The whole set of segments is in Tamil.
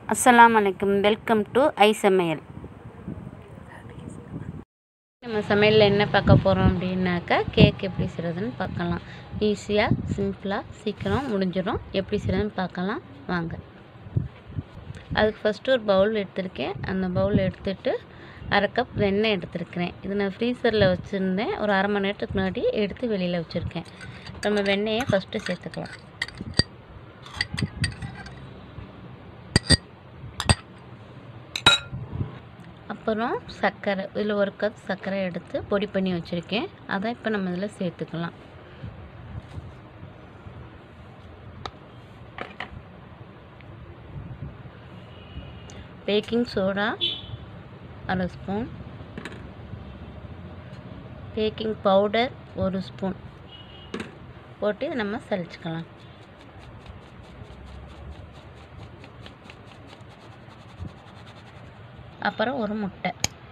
அஸ்ஸலாமு அலைக்கும் வெல்கம் டு ஐ சமையல் நம்ம சமையலில் என்ன பார்க்க போகிறோம் அப்படின்னாக்கா கேக் எப்படி செய்கிறதுன்னு பார்க்கலாம் ஈஸியாக சிம்பிளாக சீக்கிரம் முடிஞ்சிடும் எப்படி செய்கிறதுன்னு பார்க்கலாம் வாங்க அதுக்கு ஃபஸ்ட்டு ஒரு பவுல் எடுத்திருக்கேன் அந்த பவுல் எடுத்துட்டு அரை கப் வெண்ணெய் எடுத்துருக்கிறேன் இது நான் ஃப்ரீசரில் வச்சுருந்தேன் ஒரு அரை மணி நேரத்துக்கு முன்னாடி எடுத்து வெளியில் வச்சுருக்கேன் நம்ம வெண்ணெயை ஃபஸ்ட்டு சேர்த்துக்கலாம் அப்புறம் சர்க்கரை இதில் ஒரு கப் சர்க்கரை எடுத்து பொடி பண்ணி வச்சுருக்கேன் அதை இப்போ நம்ம இதில் சேர்த்துக்கலாம் பேக்கிங் சோடா அரை ஸ்பூன் பேக்கிங் பவுடர் ஒரு ஸ்பூன் போட்டு இதை நம்ம சலிச்சுக்கலாம் அப்புறம் ஒரு முட்டை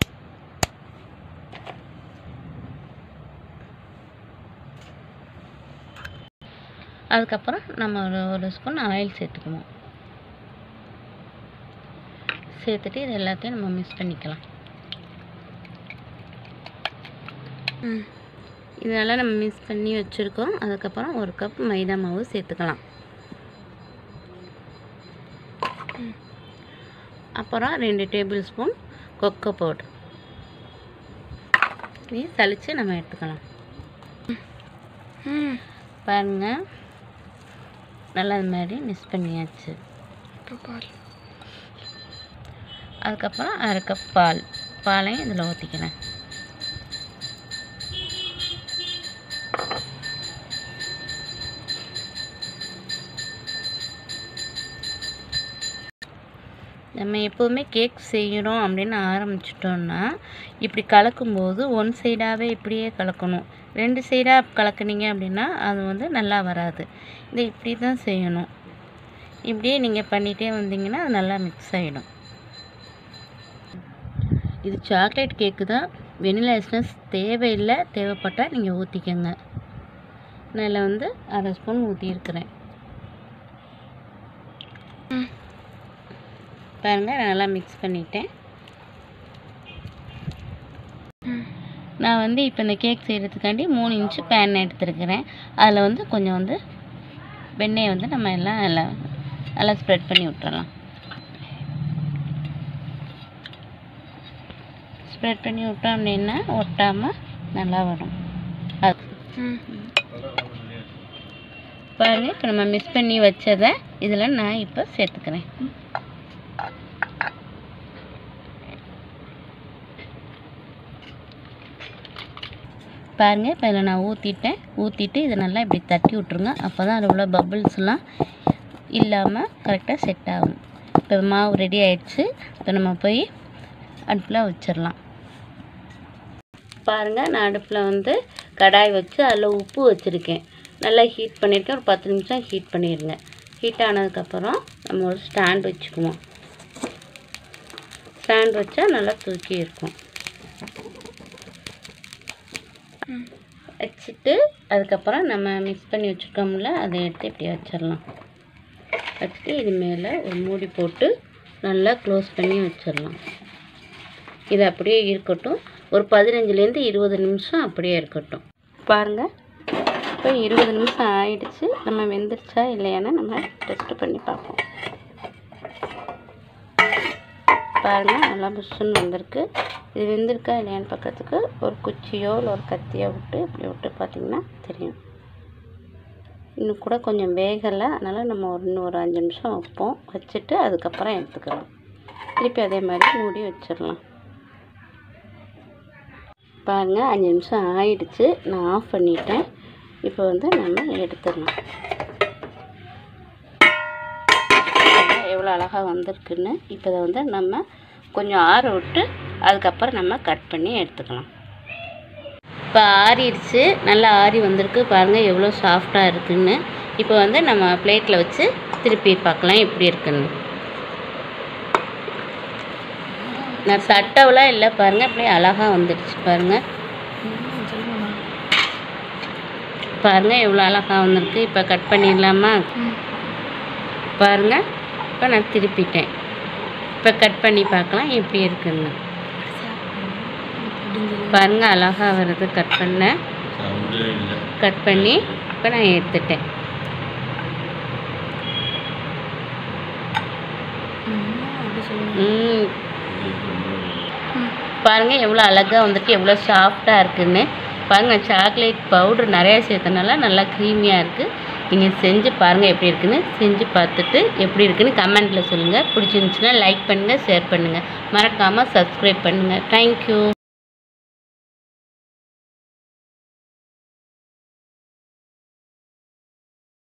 அதுக்கப்புறம் நம்ம ஒரு ஒரு ஸ்பூன் ஆயில் சேர்த்துக்குவோம் சேர்த்துட்டு இது எல்லாத்தையும் நம்ம மிக்ஸ் பண்ணிக்கலாம் இதெல்லாம் நம்ம மிக்ஸ் பண்ணி வச்சுருக்கோம் அதுக்கப்புறம் ஒரு கப் மைதா மாவு சேர்த்துக்கலாம் அப்புறம் ரெண்டு டேபிள் ஸ்பூன் கொக்கோ பவுடர் இது சளிச்சு நம்ம எடுத்துக்கலாம் பாருங்க நல்லா அது மாதிரி மிக்ஸ் பண்ணியாச்சு அதுக்கப்புறம் அரை கப் பால் பாலையும் இதில் ஊற்றிக்கிறேன் நம்ம எப்போவுமே கேக் செய்கிறோம் அப்படின்னு ஆரம்பிச்சிட்டோன்னா இப்படி கலக்கும்போது ஒன் சைடாகவே இப்படியே கலக்கணும் ரெண்டு சைடாக கலக்குனீங்க அப்படின்னா அது வந்து நல்லா வராது இதை இப்படி தான் செய்யணும் இப்படியே நீங்கள் பண்ணிகிட்டே வந்தீங்கன்னா அது நல்லா மிக்ஸ் ஆகிடும் இது சாக்லேட் கேக்கு தான் வெனிலா எசன்ஸ் தேவையில்லை தேவைப்பட்டால் நீங்கள் ஊற்றிக்கோங்க நான் இதில் வந்து அரை ஸ்பூன் ஊற்றியிருக்கிறேன் பாருங்கள் நான் நல்லா மிக்ஸ் பண்ணிட்டேன் நான் வந்து இப்போ இந்த கேக் செய்கிறதுக்காண்டி மூணு இன்ச்சு பேன் எடுத்துருக்கிறேன் அதில் வந்து கொஞ்சம் வந்து வெண்ணெயை வந்து நம்ம எல்லாம் நல்லா நல்லா ஸ்ப்ரெட் பண்ணி விட்டுறலாம் ஸ்ப்ரெட் பண்ணி விட்டோம் அப்படின்னா ஒட்டாமல் நல்லா வரும் அது பாருங்கள் இப்போ நம்ம மிக்ஸ் பண்ணி வச்சதை இதில் நான் இப்போ சேர்த்துக்கிறேன் பாருங்கள் இப்போ இதில் நான் ஊற்றிட்டேன் ஊற்றிட்டு இதை நல்லா இப்படி தட்டி விட்ருங்க அப்போ தான் அதில் உள்ள பபிள்ஸ்லாம் இல்லாமல் கரெக்டாக செட் ஆகும் இப்போ மாவு ரெடி ஆயிடுச்சு இப்போ நம்ம போய் அடுப்பில் வச்சிடலாம் பாருங்கள் நான் அடுப்பில் வந்து கடாய் வச்சு அதில் உப்பு வச்சுருக்கேன் நல்லா ஹீட் பண்ணியிருக்கேன் ஒரு பத்து நிமிஷம் ஹீட் பண்ணிடுங்க ஹீட் ஆனதுக்கப்புறம் நம்ம ஒரு ஸ்டாண்ட் வச்சுக்குவோம் ஸ்டாண்ட் வச்சா நல்லா தூக்கி இருக்கும் வச்சுட்டு அதுக்கப்புறம் நம்ம மிக்ஸ் பண்ணி வச்சுருக்கோம்ல அதை எடுத்து இப்படி வச்சிடலாம் வச்சுட்டு இது மேலே ஒரு மூடி போட்டு நல்லா க்ளோஸ் பண்ணி வச்சிடலாம் இது அப்படியே இருக்கட்டும் ஒரு பதினஞ்சுலேருந்து இருபது நிமிஷம் அப்படியே இருக்கட்டும் பாருங்கள் இப்போ இருபது நிமிஷம் ஆயிடுச்சு நம்ம வெந்துருச்சா இல்லையான்னு நம்ம டெஸ்ட் பண்ணி பார்ப்போம் பாருங்கள் நல்லா புஷ்ஷுன்னு வந்திருக்கு இது வெந்திருக்கா இல்லையான்னு பார்க்கறதுக்கு ஒரு குச்சியோ இல்லை ஒரு கத்தியோ விட்டு இப்படி விட்டு பார்த்திங்கன்னா தெரியும் இன்னும் கூட கொஞ்சம் வேகலை அதனால் நம்ம ஒரு இன்னும் ஒரு அஞ்சு நிமிஷம் வைப்போம் வச்சுட்டு அதுக்கப்புறம் எடுத்துக்கலாம் திருப்பி அதே மாதிரி மூடி வச்சிடலாம் பாருங்கள் அஞ்சு நிமிஷம் ஆயிடுச்சு நான் ஆஃப் பண்ணிட்டேன் இப்போ வந்து நம்ம எடுத்துடலாம் எவ்வளோ அழகாக வந்திருக்குன்னு இப்போ இதை வந்து நம்ம கொஞ்சம் ஆற விட்டு அதுக்கப்புறம் நம்ம கட் பண்ணி எடுத்துக்கலாம் இப்போ ஆறிடுச்சு நல்லா ஆறி வந்திருக்கு பாருங்கள் எவ்வளோ சாஃப்டாக இருக்குன்னு இப்போ வந்து நம்ம பிளேட்டில் வச்சு திருப்பி பார்க்கலாம் எப்படி இருக்குன்னு நான் சட்டவெலாம் இல்லை பாருங்கள் அப்படியே அழகாக வந்துடுச்சு பாருங்கள் பாருங்கள் எவ்வளோ அழகாக வந்திருக்கு இப்போ கட் பண்ணிடலாமா பாருங்கள் இப்போ நான் திருப்பிட்டேன் இப்போ கட் பண்ணி பார்க்கலாம் எப்படி இருக்குன்னு பாருங்க அழகா வருது கட் பண்ண சவுண்டே இல்லை கட் பண்ணி இப்போ நான் எடுத்துட்டேன் ம் பாருங்க எவ்வளோ அழகாக வந்துட்டு எவ்வளோ சாஃப்டாக இருக்குன்னு பாருங்க சாக்லேட் பவுடர் நிறையா சேர்த்தனால நல்லா க்ரீமியாக இருக்குது நீங்கள் செஞ்சு பாருங்கள் எப்படி இருக்குன்னு செஞ்சு பார்த்துட்டு எப்படி இருக்குன்னு கமெண்ட்டில் சொல்லுங்கள் பிடிச்சிருந்துச்சுன்னா லைக் பண்ணுங்கள் ஷேர் பண்ணுங்கள் மறக்காமல் சப்ஸ்கிரைப் பண்ணுங்கள் தேங்க்யூ